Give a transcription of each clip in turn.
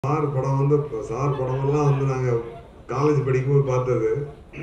Sir படம் வந்து இப்ப சார் படமெல்லாம் வந்து நாங்கள் காலேஜ் படிக்கும்போது பார்த்தது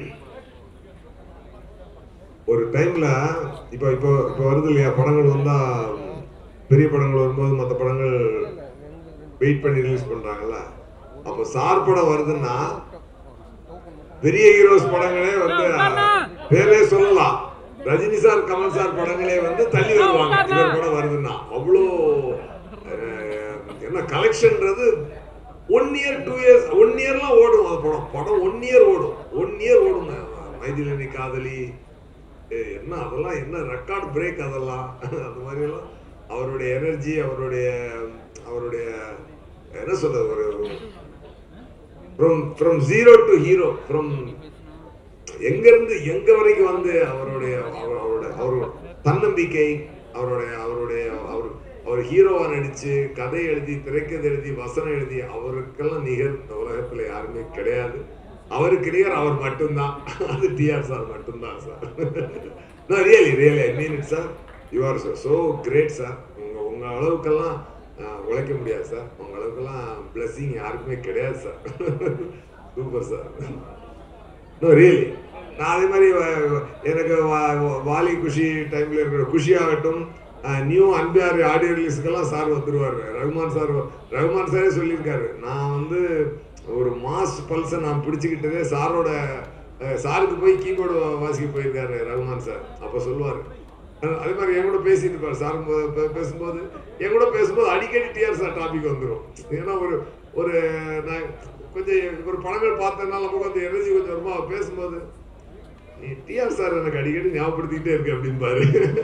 ஒரு டைமில் இப்போ இப்போ இப்போ வருது இல்லையா படங்கள் வந்தால் பெரிய படங்கள் வரும்போது மற்ற படங்கள் வெயிட் பண்ணி ரிலீஸ் பண்ணுறாங்கல்ல அப்போ சார் படம் வருதுன்னா பெரிய ஹீரோஸ் படங்களே வந்து பேரே சொல்லலாம் ரஜினி சார் கமல் சார் படங்களே வந்து தள்ளி வருவாங்க இவர் படம் வருதுன்னா அவ்வளோ அஹ், என்ன கலெக்ஷன்ன்றது one year two years one இயர்லாம் ஓடும் அந்த படம் படம் ஒன் இயர் ஓடும் ஒன் இயர் ஓடுங்க மைதிலி காதலி ஏய், என்ன அதெல்லாம் என்ன ரெக்கார்ட் பிரேக் அதெல்லாம் அந்த மாதிரியெல்லாம் அவருடைய எனர்ஜி அவருடைய அவருடைய என்ன சொல்றது ஒரு from from zero to hero from எங்க இருந்து எங்க வரைக்கும் வந்து அவருடைய அவர் அவருடைய அவர் தன்னம்பிக்கை அவருடைய அவருடைய அவர் அவர் ஹீரோவா நடிச்சு கதை எழுதி திரைக்கதை எழுதி வசனம் எழுதி அவருக்கெல்லாம் நிகர் இந்த உலகத்துல யாருமே கிடையாது அவருக்கு நிகர் அவர் மட்டும்தான் அது டிஆர் சார் மட்டும்தான் சார் நான் really really I mean it sir you are sir so great sir உங்க உங்க அளவுக்கெல்லாம் ஆஹ், உழைக்க முடியாது சார் உங்க அளவுக்கெல்லாம் பிளஸிங் யாருக்குமே கிடையாது sir super sir no really நான் அதே மாதிரி வ- எனக்கு வா- வா- வாலி குஷி டைம்ல இருக்கிற குஷி ஆகட்டும் நியூ அன்பியார் ஆடியோ ரிலீஸுக்கெல்லாம் சார் வந்துருவார் ரகுமான் சார் வ- ரகுமான் சாரே சொல்லியிருக்காரு நான் வந்து ஒரு மாஸ் பல்ஸை நான் பிடிச்சிக்கிட்டதே சாரோட அஹ், சாருக்கு போய் கீபோர்டு வாசிக்க போயிருக்காரு ரகுமான் சார் அப்போ சொல்லுவார் அதே மாதிரி என் கூட பேசிட்டு இருப்பார் சார் பே- பே- பேசும்போது என் கூட பேசும்போது அடிக்கடி டிஆர் சார் டாபிக் வந்துடும் ஏன்னா ஒரு ஒரு நான் கொஞ்சம் ஒரு படங்கள் பார்த்ததுனால நமக்கு அந்த எனர்ஜி கொஞ்சம் ரொம்ப பேசும்போது நீ டிஆர் சார் எனக்கு அடிக்கடி ஞாபகப்படுத்திக்கிட்டே இருக்கு அப்படிம்பாரு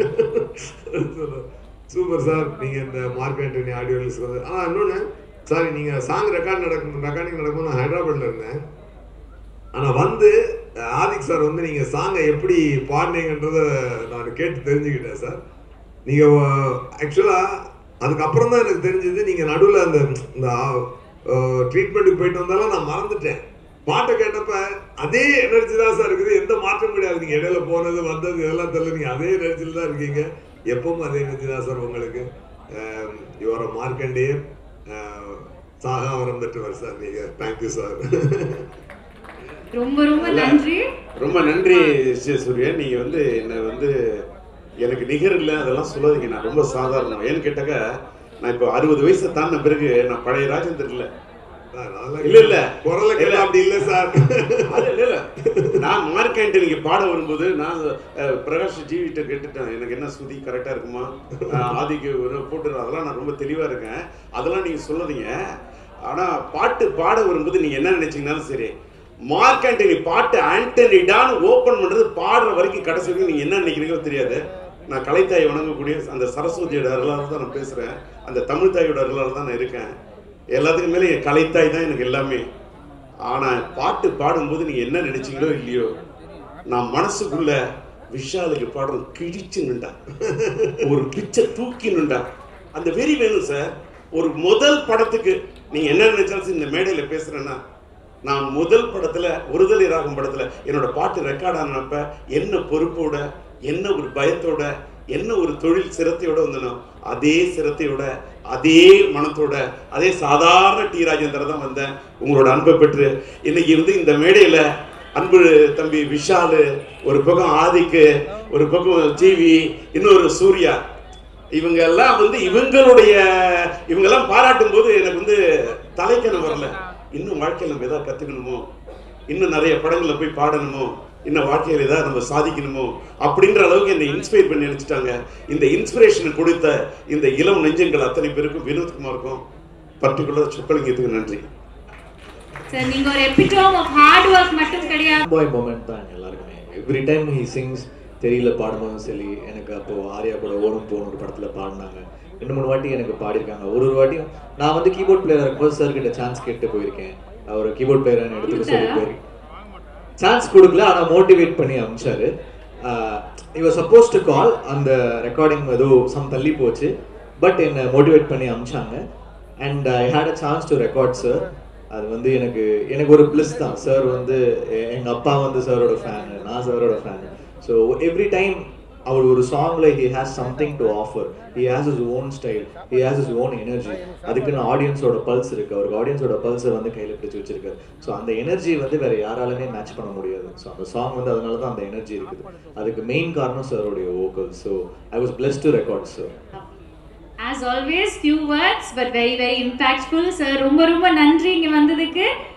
சூப்பர் சார் நீங்க இந்த மார்க் ஆண்டனி ஆடியோ ரிலீஸ் வந்து ஆனா இன்னொன்னு சாரி நீங்க சாங் ரெக்கார்ட் நடக்கும் ரெக்கார்டிங் நடக்கும்போது நான் ஹைதராபாத்ல இருந்தேன் ஆனா வந்து அஹ், ஆதிக் சார் வந்து நீங்க சாங்கை எப்படி பாடினீங்கன்றத நான் கேட்டு தெரிஞ்சுக்கிட்டேன் சார் நீங்க ஆக்சுவலா அதுக்கப்புறம் தான் எனக்கு தெரிஞ்சது நீங்க நடுவில் அந்த இந்த ட்ரீட்மெண்ட்டுக்கு போயிட்டு வந்தாலும் நான் மறந்துட்டேன் பாட்டை கேட்டப்ப அதே எனர்ஜி தான் சார் இருக்குது எந்த மாற்றம் கிடையாது நீங்க இடையில போனது வந்தது இதெல்லாம் தெரியல நீங்க அதே எனர்ஜியில் தான் இருக்கீங்க எப்பவும் அதே எனர்ஜி தான் சார் உங்களுக்கு யுவர மார்க்கண்டே சாகா வரம் பெற்றவர் சார் நீங்க தேங்க்யூ சார் ரொம்ப ரொம்ப நன்றி ரொம்ப நன்றி சி- சூரியன் நீங்க வந்து என்ன வந்து எனக்கு நிகர் இல்லை அதெல்லாம் சொல்லாதீங்க நான் ரொம்ப சாதாரணம் ஏன்னு கேட்டாக்க நான் இப்போ அறுபது வயசை தாண்டின பிறகு நான் பழைய ராஜேந்தர் இல்லை சார், அதெல்லாம் இல்ல, இல்ல. குரலை கேட்டா இல்ல. அப்படி இல்ல சார் அது இல்ல, இல்ல. நான் மார்க் ஆண்டனிக்கு பாட வரும்போது நான் அஹ், பிரகாஷ் ஜீவிட்ட கேட்டுட்டேன் எனக்கு என்ன சுதி கரெக்டா இருக்குமா அஹ், ஆதிக்கு ஒரு போட்டு அதெல்லாம் நான் ரொம்ப தெளிவா இருக்கேன் அதெல்லாம் நீங்க சொல்லாதீங்க ஆனா பாட்டு பாட வரும்போது நீங்க என்ன நினைச்சீங்கன்னாலும் சரி மார்க் ஆண்டனி பாட்டு ஆண்டனிடான்னு ஓபன் பண்றது பாடுற வரைக்கும் கடைசி வரைக்கும் நீங்க என்ன நினைக்கிறீங்களோ தெரியாது நான் கலைத்தாய் வணங்கக்கூடிய அந்த சரஸ்வதியோட அருளால் தான் நான் பேசுறேன் அந்த தமிழ் தாயோட அருளால் தான் நான் இருக்கேன் எல்லாத்துக்கும் மேலே என் கலைத்தாய் தான் எனக்கு எல்லாமே ஆனா பாட்டு பாடும்போது நீங்க என்ன நினைச்சீங்களோ இல்லையோ நான் மனசுக்குள்ள விஷாலுக்கு பாடுறது கிழிச்சு நின்றா ஒரு பிச்சை தூக்கி நின்றா அந்த வெறி வேணும் சார் ஒரு முதல் படத்துக்கு நீங்க என்ன நினைச்சாலும் சரி, இந்த மேடையில பேசுறேன்னா நான் முதல் படத்துல ஒருதலை ராகம் படத்துல என்னோட பாட்டு ரெக்கார்ட் ஆனப்ப என்ன பொறுப்போட என்ன ஒரு பயத்தோட என்ன ஒரு தொழில் சிரத்தையோட வந்தனோ அதே சிரத்தையோட அதே மனத்தோட அதே சாதாரண டி ராஜேந்திர தான் வந்தேன் உங்களோட அன்பை பெற்று இன்னைக்கு வந்து இந்த மேடையில அன்பு தம்பி விஷாலு ஒரு பக்கம் ஆதிக்கு ஒரு பக்கம் ஜிவி இன்னொரு சூர்யா இவங்க எல்லாம் வந்து இவங்களுடைய இவங்க எல்லாம் பாராட்டும் போது எனக்கு வந்து தலைக்கணம் வரல இன்னும் வாழ்க்கையில நம்ம ஏதாவது கத்துக்கணுமோ இன்னும் நிறைய படங்கள்ல போய் பாடணுமோ இன்னும் வாழ்க்கையில ஏதாவது நம்ம சாதிக்கணுமோ அப்படின்ற அளவுக்கு என்னை இன்ஸ்பயர் பண்ணி நினைச்சிட்டாங்க இந்த இன்ஸ்பிரேஷன் கொடுத்த இந்த இளம் நெஞ்சங்கள் அத்தனை பேருக்கும் வினோத்குமாருக்கும் பர்டிகுலர் சொக்கலிங்கத்துக்கு நன்றி சார் நீங்க ஒரு எபிட்டோம் ஆஃப் ஹார்ட் ஒர்க் மட்டும் கிடையாது பாய் மூமெண்ட் தான் எங்க எல்லாருக்குமே எவ்ரி டைம் ஹி சிங்ஸ் தெரியல பாடும்போதும் சரி எனக்கு அப்போ ஆர்யா கூட ஓடும் போன ஒரு படத்துல பாடினாங்க ரெண்டு மூணு வாட்டி எனக்கு பாடியிருக்காங்க ஒரு ஒரு வாட்டியும் நான் வந்து கீபோர்ட் பிளேயர் இருக்கும்போது சார் கிட்ட சான்ஸ் கேட்டு போயிருக்கேன் அவர் கீபோர்ட் பிளேயர் எடுத்துக்க சொல்லி போயிருக்கேன் சான்ஸ் கொடுக்கல ஆனா மோட்டிவேட் பண்ணி அமிச்சாரு இவர் சப்போஸ் டு கால் அந்த ரெக்கார்டிங் ஏதோ சம் தள்ளி போச்சு பட் என்னை மோட்டிவேட் பண்ணி அமிச்சாங்க and I had a chance to record sir அது வந்து எனக்கு எனக்கு ஒரு ப்ளஸ் தான் சார் வந்து எ- எங்க அப்பா வந்து சாரோட ஃபேன் நான் சாரோட ஃபேன் ஸோ எவ்ரி டைம் அவர் ஒரு சாங்ல he has something to offer he has his own style he has his own energy அதுக்குன்னு ஆடியன்ஸோட பல்ஸ் இருக்கு அவருக்கு ஆடியன்ஸோட பல்ஸை வந்து கையில் பிடிச்சி வச்சிருக்காரு ஸோ அந்த எனர்ஜி வந்து வேற யாராலுமே மேட்ச் பண்ண முடியாது ஸோ அந்த சாங் வந்து அதனால தான் அந்த எனர்ஜி இருக்குது அதுக்கு மெயின் காரணம் சாரோடைய vocal so I was blessed to record sir As always, few words but very very impactful. Sir, ரொம்ப ரொம்ப நன்றி இங்க வந்ததுக்கு